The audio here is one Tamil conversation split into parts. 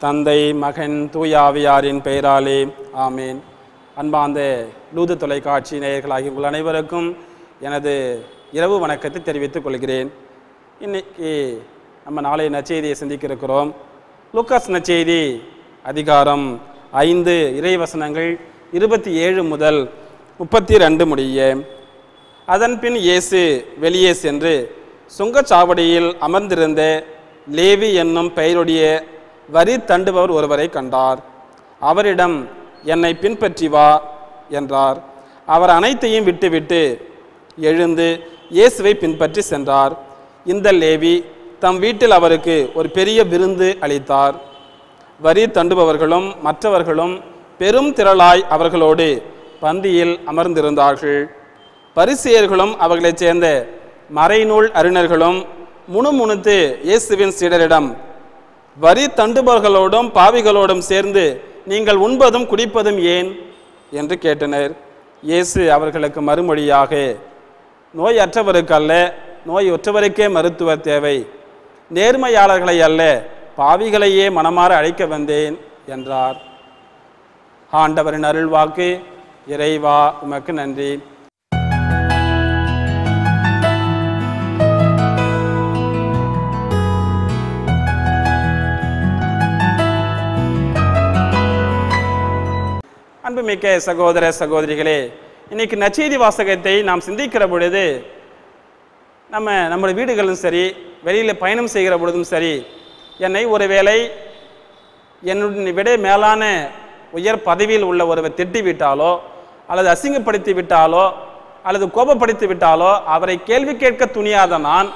தந்தை மகன் தூயாவியாரின் பெயராலே ஆமேன் அன்பார்ந்த லூது தொலைக்காட்சி நேயர்களாகிய உங்கள் அனைவருக்கும் எனது இரவு வணக்கத்தை தெரிவித்துக் கொள்கிறேன் இன்னைக்கு நம்ம நாளைய நற்செய்தியை சிந்திக்க இருக்கிறோம் லூக்காஸ் நற்செய்தி அதிகாரம் ஐந்து இறைவசனங்கள் இருபத்தி ஏழு முதல் முப்பத்தி ரெண்டு முடிய அதன்பின் இயேசு வெளியே சென்று சுங்கச்சாவடியில் அமர்ந்திருந்த லேவி என்னும் பெயருடைய வரி தண்டுபவர் ஒருவரை கண்டார் அவரிடம் என்னை பின்பற்றி வா என்றார் அவர் அனைத்தையும் விட்டுவிட்டு எழுந்து இயேசுவை பின்பற்றி சென்றார் இந்த லேவி தம் வீட்டில் அவருக்கு ஒரு பெரிய விருந்து அளித்தார் வரி தண்டுபவர்களும் மற்றவர்களும் பெரும் திரளாய் அவர்களோடு பந்தியில் அமர்ந்திருந்தார்கள் பரிசேயர்களும் அவர்களைச் சேர்ந்த மறைநூல் அறிஞர்களும் முணுமுணுத்து இயேசுவின் சீடரிடம் வரி தண்டுபவர்களோடும் பாவிகளோடும் சேர்ந்து நீங்கள் உண்பதும் குடிப்பதும் ஏன் என்று கேட்டனர் இயேசு அவர்களுக்கு மறுமொழியாக நோய் அற்றவருக்கு அல்ல நோய் ஒற்றவருக்கே மருத்துவர் தேவை நேர்மையாளர்களை அல்ல பாவிகளையே மனமாற அழைக்க வந்தேன் என்றார் ஆண்டவரின் அருள்வாக்கு இறைவா உமக்கு நன்றி அன்புமிக்க சகோதர சகோதரிகளே இன்னைக்கு நச்செய்தி வாசகத்தை நாம் சிந்திக்கிற பொழுது நம்ம நம்முடைய வீடுகளும் சரி வெளியில் பயணம் செய்கிற பொழுதும் சரி என்னை ஒருவேளை என்னுடைய விட மேலான உயர் பதவியில் உள்ள ஒருவர் திட்டி விட்டாலோ அல்லது அசிங்கப்படுத்தி விட்டாலோ அல்லது கோபப்படுத்தி விட்டாலோ அவரை கேள்வி கேட்க துணியாத நான்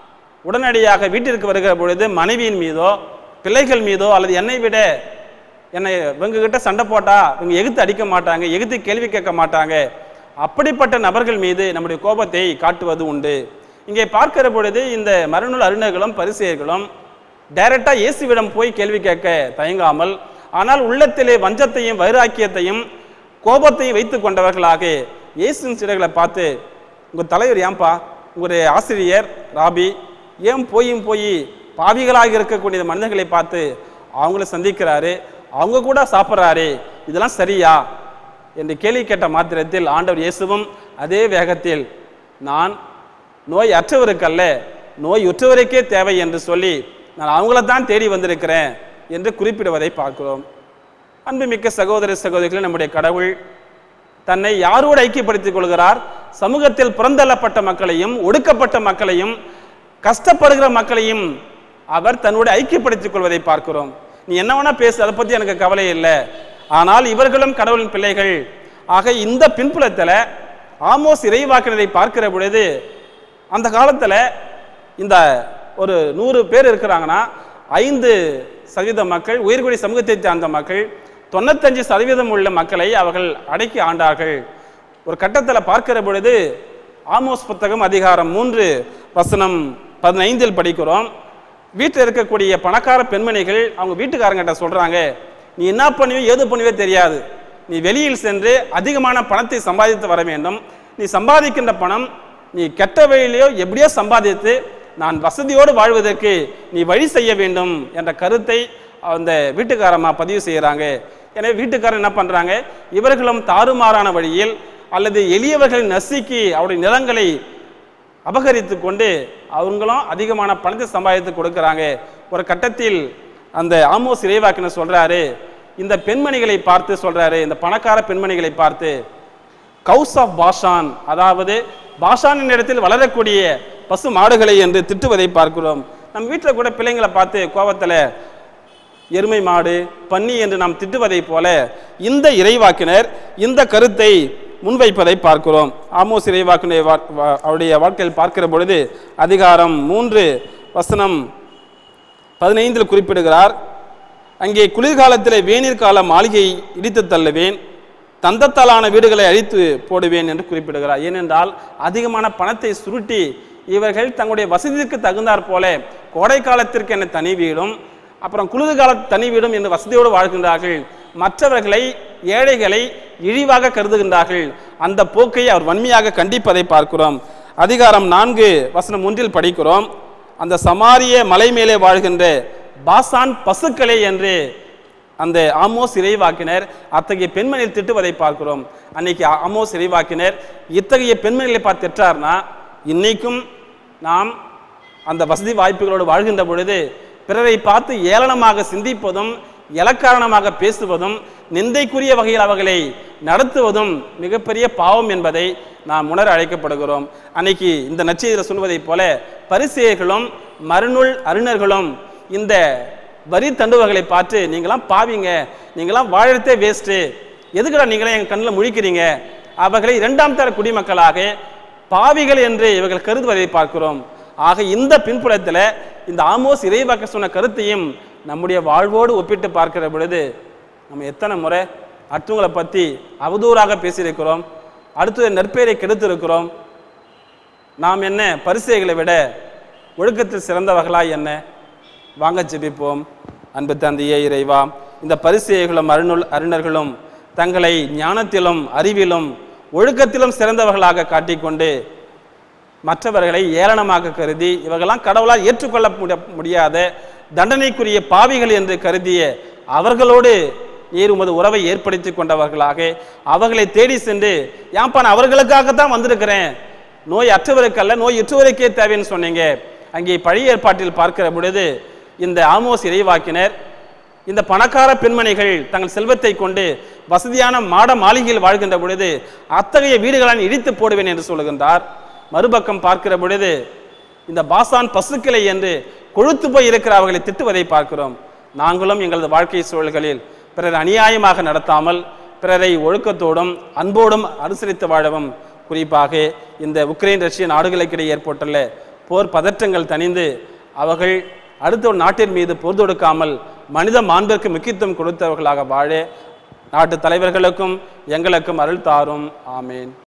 உடனடியாக வீட்டிற்கு வருகிற பொழுது மனைவியின் மீதோ பிள்ளைகள் மீதோ அல்லது என்னை விட என்னை இவங்க கிட்ட சண்டை போட்டா இவங்க எகுத்து அடிக்க மாட்டாங்க எகுத்து கேள்வி கேட்க மாட்டாங்க அப்படிப்பட்ட நபர்கள் மீது நம்முடைய கோபத்தை காட்டுவது உண்டு இங்கே பார்க்கிற பொழுது இந்த மறுநூல் அறிஞர்களும் பரிசெயர்களும் டைரக்டா இயேசுவிடம் போய் கேள்வி கேட்க தயங்காமல் ஆனால் உள்ளத்திலே வஞ்சத்தையும் வைராக்கியத்தையும் கோபத்தையும் வைத்து கொண்டவர்களாக இயேசுவின் சிறைகளை பார்த்து உங்க தலைவர் ஏன்பா உங்களுடைய ஆசிரியர் ராபி ஏன் போயும் போய் பாவிகளாக இருக்கக்கூடிய இந்த மனிதர்களை பார்த்து அவங்கள சந்திக்கிறாரு அவங்க கூட சாப்பிட்றாரு இதெல்லாம் சரியா என்று கேள்வி கேட்ட மாத்திரத்தில் ஆண்டவர் இயேசுவும் அதே வேகத்தில் நான் நோய் அற்றவருக்கல்ல நோய் உற்றவருக்கே தேவை என்று சொல்லி நான் அவங்கள தான் தேடி வந்திருக்கிறேன் என்று குறிப்பிடுவதை பார்க்கிறோம் அன்புமிக்க சகோதர சகோதரிகளை நம்முடைய கடவுள் தன்னை யாரோடு ஐக்கியப்படுத்திக் கொள்கிறார் சமூகத்தில் புறந்தள்ளப்பட்ட மக்களையும் ஒடுக்கப்பட்ட மக்களையும் கஷ்டப்படுகிற மக்களையும் அவர் தன்னோடு ஐக்கியப்படுத்திக் கொள்வதை பார்க்கிறோம் நீ என்ன வேணா பேசு அதை பத்தி எனக்கு கவலை இல்லை ஆனால் இவர்களும் கடவுளின் பிள்ளைகள் ஆக இந்த பின்புலத்துல ஆமோஸ் இறைவாக்கினரை பார்க்கிற பொழுது அந்த காலத்துல இந்த ஒரு நூறு பேர் இருக்கிறாங்கன்னா ஐந்து சதவீத மக்கள் உயர்குடி சமூகத்தை சார்ந்த மக்கள் தொண்ணூத்தஞ்சு சதவீதம் உள்ள மக்களை அவர்கள் அடக்கி ஆண்டார்கள் ஒரு கட்டத்தில் பார்க்கிற பொழுது ஆமோஸ் புத்தகம் அதிகாரம் மூன்று வசனம் பதினைந்தில் படிக்கிறோம் வீட்டில் இருக்கக்கூடிய பணக்கார பெண்மணிகள் அவங்க வீட்டுக்காரங்கிட்ட சொல்றாங்க நீ என்ன பண்ணுவியோ ஏது பண்ணுவியோ தெரியாது நீ வெளியில் சென்று அதிகமான பணத்தை சம்பாதித்து வர வேண்டும் நீ சம்பாதிக்கின்ற பணம் நீ கெட்ட வழியிலையோ எப்படியோ சம்பாதித்து நான் வசதியோடு வாழ்வதற்கு நீ வழி செய்ய வேண்டும் என்ற கருத்தை அந்த வீட்டுக்காரம்மா பதிவு செய்கிறாங்க எனவே வீட்டுக்காரர் என்ன பண்றாங்க இவர்களும் தாறுமாறான வழியில் அல்லது எளியவர்களின் நசுக்கி அவருடைய நிலங்களை அபகரித்து கொண்டு அவங்களும் அதிகமான பணத்தை சம்பாதித்து கொடுக்குறாங்க ஒரு கட்டத்தில் அந்த ஆமோஸ் இறைவாக்கினர் சொல்றாரு இந்த பெண்மணிகளை பார்த்து சொல்றாரு இந்த பணக்கார பெண்மணிகளை பார்த்து கவுஸ் ஆஃப் பாஷான் அதாவது பாஷானின் இடத்தில் வளரக்கூடிய பசு மாடுகளை என்று திட்டுவதை பார்க்கிறோம் நம்ம வீட்டில் கூட பிள்ளைங்களை பார்த்து கோபத்தில் எருமை மாடு பன்னி என்று நாம் திட்டுவதைப் போல இந்த இறைவாக்கினர் இந்த கருத்தை முன்வைப்பதை பார்க்கிறோம் ஆமோஸ் இறைவாக்கினர் வா- வா- அவருடைய வாழ்க்கையில் பார்க்கிற பொழுது அதிகாரம் மூன்று வசனம் பதினைந்தில் குறிப்பிடுகிறார் அங்கே குளிர்காலத்தில் வேநீர் கால மாளிகையை இடித்து தள்ளுவேன் தந்தத்தாலான வீடுகளை அழித்து போடுவேன் என்று குறிப்பிடுகிறார் ஏனென்றால் அதிகமான பணத்தை சுருட்டி இவர்கள் தங்களுடைய வசதிக்கு தகுந்தாற் போல கோடை காலத்திற்கு என தனி வீடும் அப்புறம் குளிர்கால தனி வீடும் என்று வசதியோடு வாழ்கின்றார்கள் மற்றவர்களை ஏழைகளை இழிவாக கருதுகின்றார்கள் அந்த போக்கை அவர் வன்மையாக கண்டிப்பதை பார்க்கிறோம் அதிகாரம் நான்கு வசனம் ஒன்றில் படிக்கிறோம் அந்த சமாரிய மலை மேலே வாழ்கின்ற பாசான் பசுக்களே என்று அந்த ஆமோஸ் இறைவாக்கினர் அத்தகைய பெண்மணியை திட்டுவதை பார்க்கிறோம் அன்னைக்கு ஆ- ஆமோஸ் இறைவாக்கினர் இத்தகைய பெண்மணிகளை பார்த்து திட்டார்னா இன்னைக்கும் நாம் அந்த வசதி வாய்ப்புகளோடு வாழ்கின்ற பொழுது பிறரை பார்த்து ஏளனமாக சிந்திப்பதும் இலக்காரணமாக பேசுவதும் நிந்தைக்குரிய வகையில் அவர்களை நடத்துவதும் மிகப்பெரிய பாவம் என்பதை நாம் உணர அழைக்கப்படுகிறோம் அன்னைக்கு இந்த நற்செய்தியில் சொல்வதைப் போல பரிசேயர்களும் மறுநூல் அறிஞர்களும் இந்த வரி தண்டுவர்களை பார்த்து நீங்களாம் பாவிங்க நீங்களாம் வாழறதே வேஸ்ட்டு எதுக்குடா நீங்களாம் எங்கள் கண்ணில் முழிக்கிறீங்க அவர்களை இரண்டாம் தர குடிமக்களாக பாவிகள் என்று இவர்கள் கருதுவதை பார்க்கிறோம் ஆக இந்த பின்புலத்தில் இந்த ஆமோஸ் இறைவாக்க சொன்ன கருத்தையும் நம்முடைய வாழ்வோடு ஒப்பிட்டு பார்க்கிற பொழுது நம்ம எத்தனை முறை அடுத்தவங்களை பற்றி அவதூறாக பேசியிருக்கிறோம் அடுத்தது நற்பெயரை கெடுத்திருக்கிறோம் நாம் என்ன பரிசைகளை விட ஒழுக்கத்தில் சிறந்தவர்களா என்ன வாங்க ஜெபிப்போம் அன்பு தந்தையே இறைவா இந்த பரிசேயர்களும் அருணுள் அறிஞர்களும் தங்களை ஞானத்திலும் அறிவிலும் ஒழுக்கத்திலும் சிறந்தவர்களாக காட்டிக்கொண்டு மற்றவர்களை ஏளனமாக கருதி இவர்களெல்லாம் கடவுளால் ஏற்றுக்கொள்ள முடி- முடியாத தண்டனைக்குரிய பாவிகள் என்று கருதிய அவர்களோடு நீர் உமது உறவை ஏற்படுத்தி கொண்டவர்களாக அவர்களை தேடி சென்று ஏன்பா நான் அவர்களுக்காகத்தான் வந்திருக்கிறேன் நோய் அற்றவருக்கல்ல நோய் யுற்றவருக்கே தேவைன்னு சொன்னீங்க அங்கே பழைய ஏற்பாட்டில் பார்க்கிற பொழுது இந்த ஆமோஸ் இறைவாக்கினர் இந்த பணக்கார பெண்மணிகள் தங்கள் செல்வத்தை கொண்டு வசதியான மாட மாளிகையில் வாழ்கின்ற பொழுது அத்தகைய வீடுகளை நான் இடித்து போடுவேன் என்று சொல்லுகின்றார் மறுபக்கம் பார்க்கிற பொழுது இந்த பாசான் பசுக்களை என்று கொழுத்து போய் இருக்கிற அவர்களை திட்டுவதை பார்க்கிறோம் நாங்களும் எங்களது வாழ்க்கை சூழல்களில் பிறர் அநியாயமாக நடத்தாமல் பிறரை ஒழுக்கத்தோடும் அன்போடும் அனுசரித்து வாழவும் குறிப்பாக இந்த உக்ரைன் ரஷ்ய நாடுகளுக்கிடையே ஏற்பட்டுள்ள போர் பதற்றங்கள் தணிந்து அவர்கள் அடுத்த ஒரு நாட்டின் மீது போர் தொடுக்காமல் மனித மாண்பிற்கு முக்கியத்துவம் கொடுத்தவர்களாக வாழ நாட்டு தலைவர்களுக்கும் எங்களுக்கும் அருள் தாரும் ஆமேன்